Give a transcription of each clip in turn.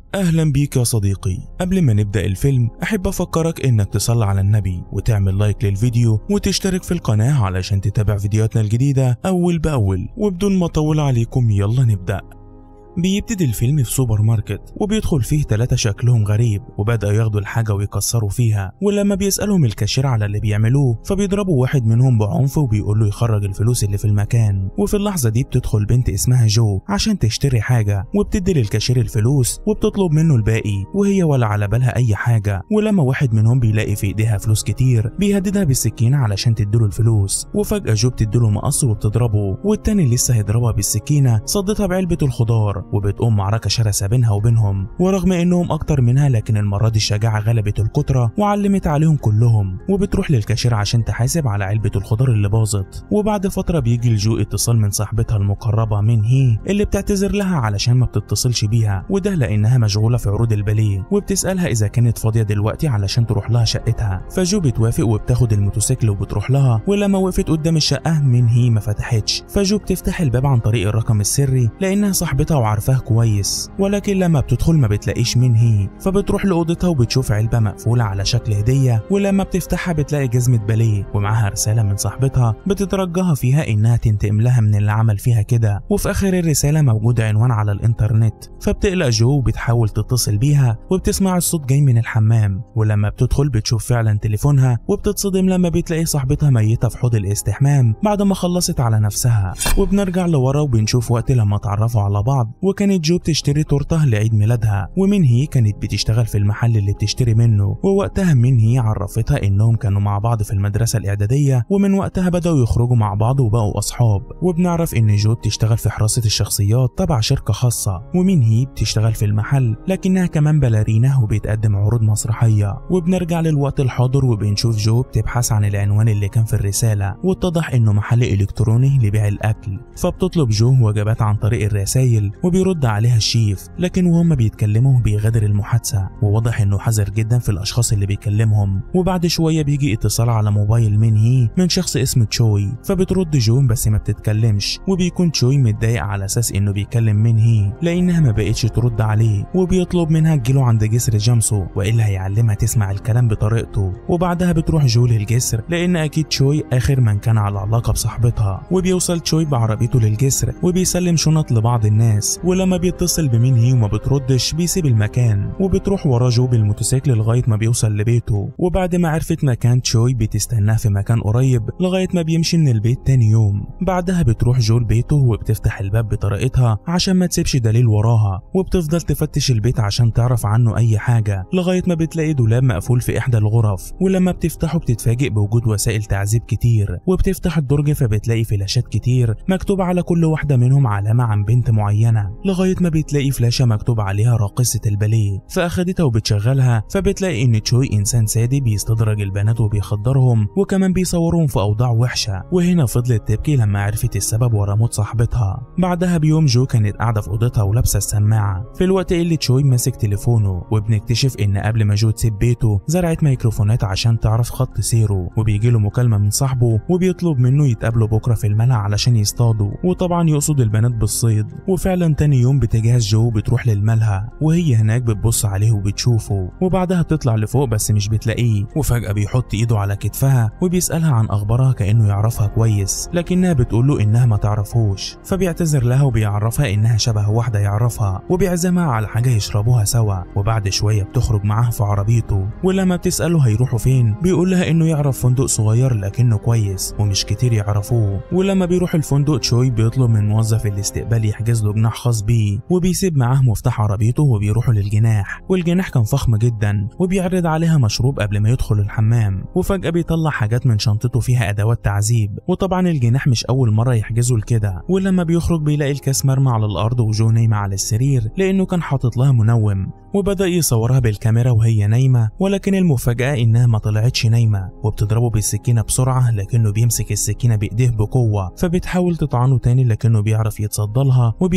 أهلا بيك يا صديقي قبل ما نبدأ الفيلم أحب أفكرك إنك تصلي على النبي وتعمل لايك للفيديو وتشترك في القناة علشان تتابع فيديوهاتنا الجديدة أول بأول وبدون ما أطول عليكم يلا نبدأ بيبتدي الفيلم في سوبر ماركت وبيدخل فيه ثلاثة شكلهم غريب وبدأوا ياخدوا الحاجة ويكسروا فيها ولما بيسألهم الكاشير على اللي بيعملوه فبيضربوا واحد منهم بعنف وبيقول له يخرج الفلوس اللي في المكان وفي اللحظة دي بتدخل بنت اسمها جو عشان تشتري حاجة وبتدي للكاشير الفلوس وبتطلب منه الباقي وهي ولا على بالها أي حاجة ولما واحد منهم بيلاقي في إيديها فلوس كتير بيهددها بالسكينة علشان تديله الفلوس وفجأة جو بتديله مقص وبتضربه والتاني لسه هيضربها بالسكينة صدتها بعلبة الخضار وبتقوم معركة شرسة بينها وبينهم ورغم انهم اكتر منها لكن المرة دي الشجاعة غلبت القدرة وعلمت عليهم كلهم وبتروح للكاشير عشان تحاسب على علبة الخضار اللي باظت وبعد فترة بيجي لجو اتصال من صاحبتها المقربة من هي اللي بتعتذر لها علشان ما بتتصلش بيها وده لانها مشغولة في عروض الباليه وبتسألها اذا كانت فاضية دلوقتي علشان تروح لها شقتها فجو بتوافق وبتاخد الموتوسيكل وبتروح لها ولما وقفت قدام الشقة من هي ما فتحتش فجو بتفتح الباب عن طريق الرقم السري لانها صاحبتها وعارفاه كويس ولكن لما بتدخل ما بتلاقيش مين هي فبتروح لاوضتها وبتشوف علبه مقفوله على شكل هديه ولما بتفتحها بتلاقي جزمه باليه ومعاها رساله من صاحبتها بتترجاها فيها انها تنتقم لها من اللي عمل فيها كده وفي اخر الرساله موجود عنوان على الانترنت فبتقلق جو وبتحاول تتصل بيها وبتسمع الصوت جاي من الحمام ولما بتدخل بتشوف فعلا تليفونها وبتتصدم لما بتلاقي صاحبتها ميته في حوض الاستحمام بعد ما خلصت على نفسها وبنرجع لورا وبنشوف وقت لما اتعرفوا على بعض وكانت جو بتشتري تورته لعيد ميلادها ومن هي كانت بتشتغل في المحل اللي بتشتري منه ووقتها من هي عرفتها انهم كانوا مع بعض في المدرسه الاعداديه ومن وقتها بداوا يخرجوا مع بعض وبقوا اصحاب وبنعرف ان جو بتشتغل في حراسه الشخصيات تبع شركه خاصه ومن هي بتشتغل في المحل لكنها كمان باليرينا وبتقدم عروض مسرحيه وبنرجع للوقت الحاضر وبنشوف جو بتبحث عن العنوان اللي كان في الرساله واتضح انه محل الكتروني لبيع الاكل فبتطلب جو وجبات عن طريق الرسايل وبيرد عليها الشيف لكن وهم بيتكلموا بيغادر المحادثة وواضح انه حذر جدا في الاشخاص اللي بيكلمهم وبعد شوية بيجي اتصال على موبايل من هي من شخص اسمه تشوي فبترد جو بس ما بتتكلمش وبيكون تشوي متضايق على اساس انه بيكلم من هي لانها ما بقتش ترد عليه وبيطلب منها تجيله عند جسر جامسو والا هيعلمها تسمع الكلام بطريقته وبعدها بتروح جو للجسر لان اكيد تشوي اخر من كان على علاقة بصاحبتها وبيوصل تشوي بعربيته للجسر وبيسلم شنط لبعض الناس ولما بيتصل بمين هي وما بتردش بيسيب المكان وبتروح ورا جو بالموتوسيكل لغايه ما بيوصل لبيته وبعد ما عرفت مكان تشوي بتستناه في مكان قريب لغايه ما بيمشي من البيت تاني يوم بعدها بتروح جو لبيته وبتفتح الباب بطريقتها عشان ما تسيبش دليل وراها وبتفضل تفتش البيت عشان تعرف عنه اي حاجه لغايه ما بتلاقي دولاب مقفول في احدى الغرف ولما بتفتحه بتتفاجئ بوجود وسائل تعذيب كتير وبتفتح الدرج فبتلاقي فلاشات كتير مكتوب على كل واحده منهم علامه عن بنت معينه لغايه ما بتلاقي فلاشة مكتوب عليها راقصة الباليه فأخدتها وبتشغلها فبتلاقي إن تشوي إنسان سادي بيستدرج البنات وبيخدرهم وكمان بيصورهم في أوضاع وحشة وهنا فضلت تبكي لما عرفت السبب ورا موت صاحبتها بعدها بيوم جو كانت قاعدة في أوضتها ولابسة السماعة في الوقت اللي تشوي ماسك تليفونه وبنكتشف إن قبل ما جو تسيب بيته زرعت ميكروفونات عشان تعرف خط سيره وبيجي له مكالمة من صاحبه وبيطلب منه يتقابلوا بكرة في الملعب علشان يصطادوا وطبعا يقصد البنات بالصيد وفعلا تاني يوم بتجهز جو بتروح للملهى وهي هناك بتبص عليه وبتشوفه وبعدها بتطلع لفوق بس مش بتلاقيه وفجأة بيحط ايده على كتفها وبيسألها عن اخبارها كأنه يعرفها كويس لكنها بتقول له انها ما تعرفوش فبيعتذر لها وبيعرفها انها شبه واحدة يعرفها وبيعزمها على حاجة يشربوها سوا وبعد شوية بتخرج معاه في عربيته ولما بتسأله هيروحوا فين بيقول لها انه يعرف فندق صغير لكنه كويس ومش كتير يعرفوه ولما بيروح الفندق تشوي بيطلب من موظف الاستقبال يحجز له جناح خاص بيه وبيسيب معاه مفتاح عربيته وبيروحوا للجناح والجناح كان فخم جدا وبيعرض عليها مشروب قبل ما يدخل الحمام وفجأة بيطلع حاجات من شنطته فيها أدوات تعذيب وطبعا الجناح مش أول مرة يحجزه لكده ولما بيخرج بيلاقي الكاس مرمى على الأرض وجو نايمة على السرير لأنه كان حاطط لها منوم وبدأ يصورها بالكاميرا وهي نايمة ولكن المفاجأة إنها ما طلعتش نايمة وبتضربه بالسكينة بسرعة لكنه بيمسك السكينة بإيديه بقوة فبتحاول تطعنه تاني لكنه بيعرف يتصدى لها وبيرميها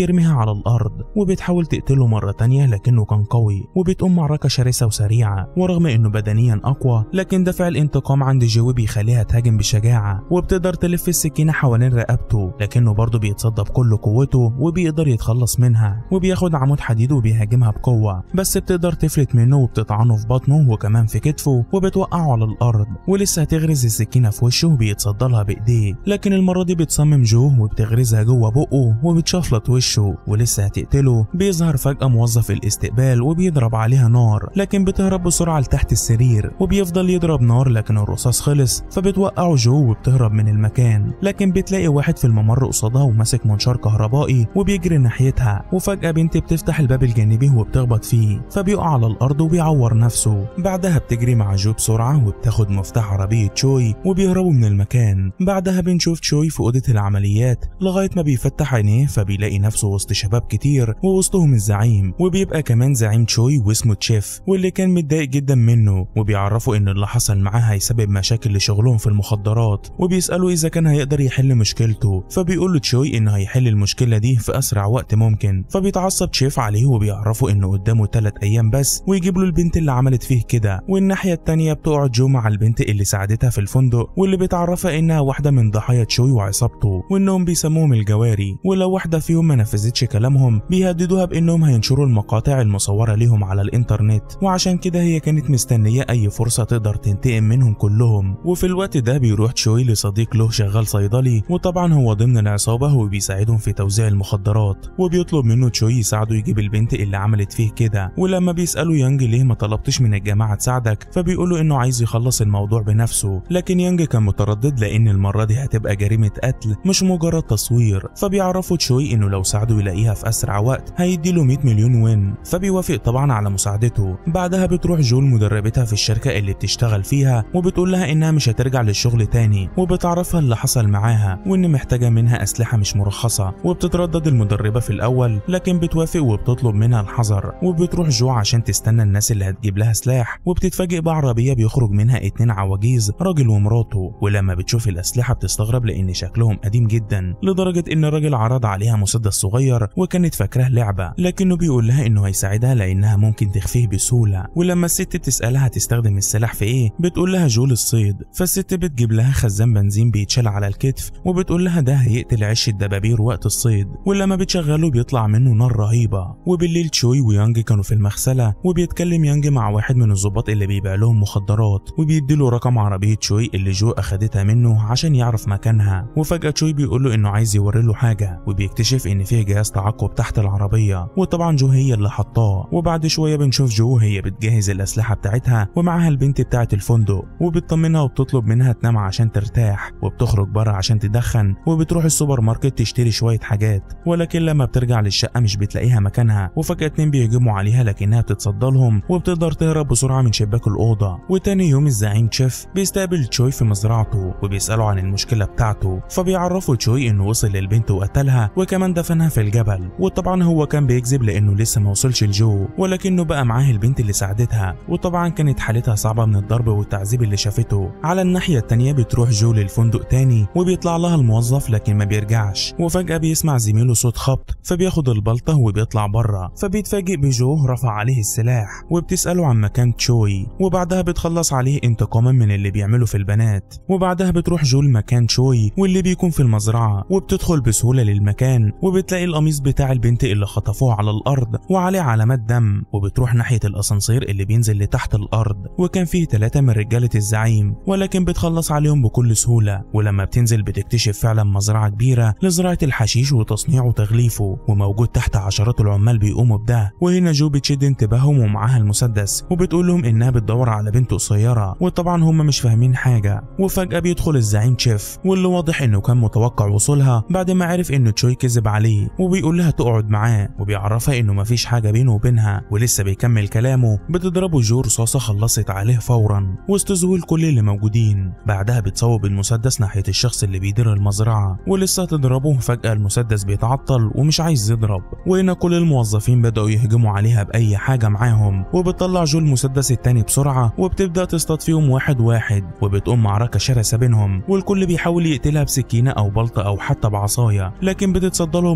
على الأرض وبتحاول تقتله مرة تانية لكنه كان قوي وبتقوم معركة شرسة وسريعة ورغم إنه بدنيا أقوى لكن دافع الانتقام عند جوي بيخليها تهاجم بشجاعة وبتقدر تلف السكينة حوالين رقبته لكنه برضه بيتصدى بكل قوته وبيقدر يتخلص منها وبياخد عمود حديد وبيهاجمها بقوة بس بتقدر تفلت منه وبتطعنه في بطنه وكمان في كتفه وبتوقعه على الأرض ولسه هتغرز السكينة في وشه وبيتصدى لها بإيديه لكن المرة دي بتصمم جو وبتغرزها جوه بقه وبتشفلط وشه ولسه هتقتله بيظهر فجأة موظف الاستقبال وبيضرب عليها نار لكن بتهرب بسرعة لتحت السرير وبيفضل يضرب نار لكن الرصاص خلص فبتوقعه جو وبتهرب من المكان لكن بتلاقي واحد في الممر قصادها وماسك منشار كهربائي وبيجري ناحيتها وفجأة بنت بتفتح الباب الجانبي وبتخبط فيه فبيقع على الأرض وبيعور نفسه بعدها بتجري مع جو بسرعة وبتاخد مفتاح عربية تشوي وبيهربوا من المكان بعدها بنشوف تشوي في أوضة العمليات لغاية ما بيفتح عينيه فبيلاقي نفسه وسط شباب كتير ووسطهم الزعيم وبيبقى كمان زعيم تشوي واسمه تشيف واللي كان متضايق جدا منه وبيعرفوا ان اللي حصل معاه هيسبب مشاكل لشغلهم في المخدرات وبيسألوا اذا كان هيقدر يحل مشكلته فبيقول له تشوي انه هيحل المشكلة دي في اسرع وقت ممكن فبيتعصب تشيف عليه وبيعرفوا انه قدامه 3 ايام بس ويجيب له البنت اللي عملت فيه كده والناحية التانية بتقعد جو مع البنت اللي ساعدتها في الفندق واللي بتعرفها انها واحدة من ضحايا تشوي وعصابته وانهم بيسموهم الجواري ولو واحدة فيهم ما نفذتش كلامهم بيهددوها بانهم هينشروا المقاطع المصورة ليهم على الانترنت وعشان كده هي كانت مستنية اي فرصة تقدر تنتقم منهم كلهم وفي الوقت ده بيروح تشوي لصديق له شغال صيدلي وطبعا هو ضمن العصابة وبيساعدهم في توزيع المخدرات وبيطلب منه تشوي يساعده يجيب البنت اللي عملت فيه كده ولما بيسأله يانج ليه ما طلبتش من الجماعة تساعدك فبيقوله انه عايز يخلص الموضوع بنفسه لكن يانج كان متردد لان المرة دي هتبقى جريمة قتل مش مجرد تصوير فبيعرفوا تشوي انه لو ساعده يلاقيها في اسرع وقت هيديله 100 مليون وين فبيوافق طبعا على مساعدته بعدها بتروح جول مدربتها في الشركة اللي بتشتغل فيها وبتقول لها انها مش هترجع للشغل تاني وبتعرفها اللي حصل معاها وان محتاجة منها اسلحة مش مرخصة وبتتردد المدربة في الاول لكن بتوافق وبتطلب منها الحذر وبتروح جو عشان تستنى الناس اللي هتجيب لها سلاح وبتتفاجئ بعربية بيخرج منها اتنين عواجيز راجل ومراته ولما بتشوف الاسلحة بتستغرب لان شكلهم قديم جدا لدرجة ان الراجل عرض عليها مسدس صغير وكانت فاكراه لعبة لكنه بيقول لها انه هيساعدها لانها ممكن تخفيه بسهولة ولما الست تسألها تستخدم السلاح في ايه بتقول لها جول الصيد فالست بتجيب لها خزان بنزين بيتشال على الكتف وبتقول لها ده هيقتل عش الدبابير وقت الصيد ولما بتشغله بيطلع منه نار رهيبة وبالليل تشوي ويانج كانوا في المغسلة وبيتكلم يانج مع واحد من الظباط اللي بيبيع لهم مخدرات وبيديله رقم عربية تشوي اللي جو اخدتها منه عشان يعرف مكانها وفجأة تشوي بيقول له انه عايز يوري له حاجة وبيكتشف ان فيه جهاز تعقب تحت العربية وطبعا جو هي اللي حطاه وبعد شوية بنشوف جو هي بتجهز الأسلحة بتاعتها ومعاها البنت بتاعة الفندق وبتطمنها وبتطلب منها تنام عشان ترتاح وبتخرج بره عشان تدخن وبتروح السوبر ماركت تشتري شوية حاجات ولكن لما بترجع للشقة مش بتلاقيها مكانها وفجأة اتنين بيهجموا عليها لكنها بتتصدى لهم وبتقدر تهرب بسرعة من شباك الأوضة وتاني يوم الزعيم تشيف بيستقبل تشوي في مزرعته وبيسأله عن المشكلة بتاعته فبيعرفوا تشوي انه وصل للبنت وقتلها وكمان دفنها في الجبل وطبعا هو كان بيكذب لانه لسه ما وصلش لجو ولكنه بقى معاه البنت اللي ساعدتها وطبعا كانت حالتها صعبة من الضرب والتعذيب اللي شافته على الناحية التانية بتروح جو للفندق تاني وبيطلع لها الموظف لكن ما بيرجعش وفجأة بيسمع زميله صوت خبط فبياخد البلطة وبيطلع بره فبيتفاجئ بجو رفع عليه السلاح وبتسأله عن مكان تشوي وبعدها بتخلص عليه انتقاما من اللي بيعمله في البنات وبعدها بتروح جو لمكان تشوي واللي بيكون في المزرعة وبتدخل بسهولة للمكان وبتلاقي القميص بتاع البنت اللي خطفوه على الأرض وعليه علامات دم وبتروح ناحية الأسانسير اللي بينزل لتحت الأرض وكان فيه ثلاثة من رجالة الزعيم ولكن بتخلص عليهم بكل سهولة ولما بتنزل بتكتشف فعلا مزرعة كبيرة لزراعة الحشيش وتصنيعه وتغليفه وموجود تحت عشرات العمال بيقوموا بده وهنا جو بتشد انتباههم ومعاها المسدس وبتقول لهم إنها بتدور على بنت قصيرة وطبعا هم مش فاهمين حاجة وفجأة بيدخل الزعيم تشيف واللي واضح إنه كان متوقع وصولها بعد ما عرف إن تشوي كذب عليه وبيقول لها تقعد معاه وبيعرفها إنه مفيش حاجة بينه وبينها ولسه بيكمل كلامه بتضربه جو رصاصة خلصت عليه فورا وسط ذهول كل اللي موجودين بعدها بتصوب المسدس ناحية الشخص اللي بيدير المزرعة ولسه تضربه فجأة المسدس بيتعطل ومش عايز يضرب وهنا كل الموظفين بدأوا يهجموا عليها بأي حاجة معاهم وبتطلع جو المسدس التاني بسرعة وبتبدأ تصطاد فيهم واحد واحد وبتقوم معركة شرسة بينهم والكل بيحاول يقتلها بسكينة أو بلطة أو حتى بعصاية لكن بتتصدى لهم بكل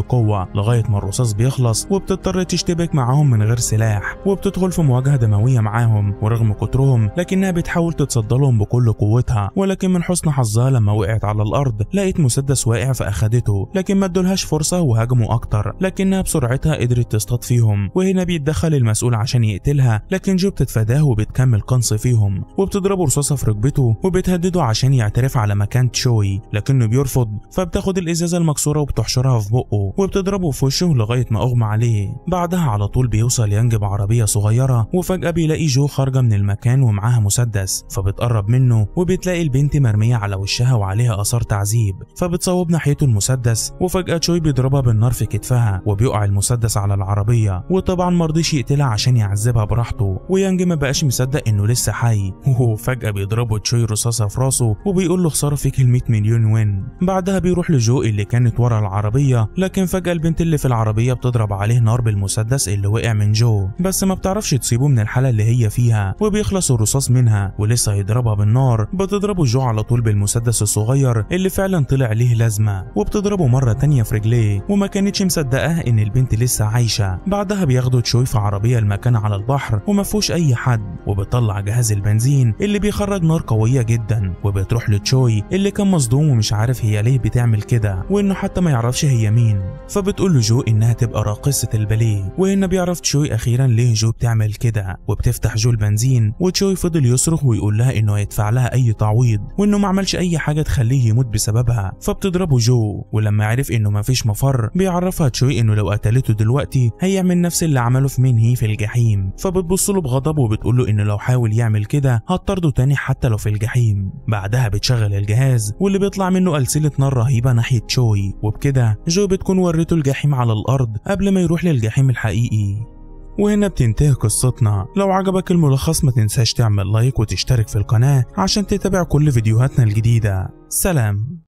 قوة لغاية ما الرصاص بيخلص وبتضطر تشتبك معاهم من غير سلاح وبتدخل في مواجهة دموية معاهم ورغم كترهم لكنها بتحاول تتصدى لهم بكل قوتها ولكن من حسن حظها لما وقعت على الأرض لقيت مسدس واقع فأخدته لكن ما ادولهاش فرصة وهاجموا أكتر لكنها بسرعتها قدرت تصطاد فيهم وهنا بيتدخل المسؤول عشان يقتلها لكن جو بتتفاداه وبتكمل قنص فيهم وبتضربه رصاصة في ركبته وبتهدده عشان يعترف على مكان تشوي لكنه بيرفض فبتاخد الإزازة المكسورة وبتحشرها في بقه وبتضربه في وشه لغاية ما أغمى عليه بعدها على طول بيوصل يانج بعربية صغيرة وفجأة بيلاقي جو خارجة من المكان ومعاها مسدس فبتقرب منه وبتلاقي البنت مرمية على وشها وعليها آثار تعذيب فبتصوب ناحيته المسدس وفجأة تشوي بيضربها بالنار في كتفها وبيقع المسدس على العربية وطبعا مرضيش يقتلها عشان يعذبها براحته ويانج ما بقاش مصدق انه لسه حي وفجأة بيضربه تشوي رصاصة في راسه وبيقول له خسارة فيك ال 100 مليون وين بعدها بيروح لجو اللي كانت ورا العربية لكن فجأة البنت اللي في العربية بتضرب عليه نار بالمسدس اللي وقع من جو بس ما بتعرفش تصيبه من الحالة اللي هي فيها وبيخلص الرصاص منها ولسه هيضربها بالنار بتضربه جو على طول بالمسدس الصغير اللي فعلا طلع ليه لازمة وبتضربه مرة تانية في رجليه وما كانتش مصدقاه ان البنت لسه عايشة بعدها بياخدوا تشوي في عربية المكان على البحر وما فيهوش اي حد وبيطلع جهاز البنزين اللي بيخرج نار قوية جدا وبتروح لتشوي اللي كان مصدوم ومش عارف هي ليه بتعمل كده وانه حتى ما يعرفش هي مين فبتقول له جو انها تبقى راقصة الباليه وهنا بيعرف تشوي اخيرا ليه جو بتعمل كده وبتفتح جو البنزين وتشوي فضل يصرخ ويقول لها انه هيدفع لها اي تعويض وانه ما عملش اي حاجة تخليه يموت بسببها فبتضربه جو ولما عرف انه ما فيش مفر بيعرفها تشوي انه لو قتلته دلوقتي هيعمل نفس اللي عمله في مين هي في الجحيم فبتبص له بغضب وبتقول له انه لو حاول يعمل كده هتطرده تاني حتى لو في الجحيم بعدها بتشغل الجهاز واللي بيطلع منه ألسلة نار رهيبة ناحية تشوي وبكده جو بتكون ورته الجحيم على الأرض قبل ما يروح للجحيم الحقيقي وهنا بتنتهي قصتنا لو عجبك الملخص ما تنساش تعمل لايك وتشترك في القناة عشان تتابع كل فيديوهاتنا الجديدة سلام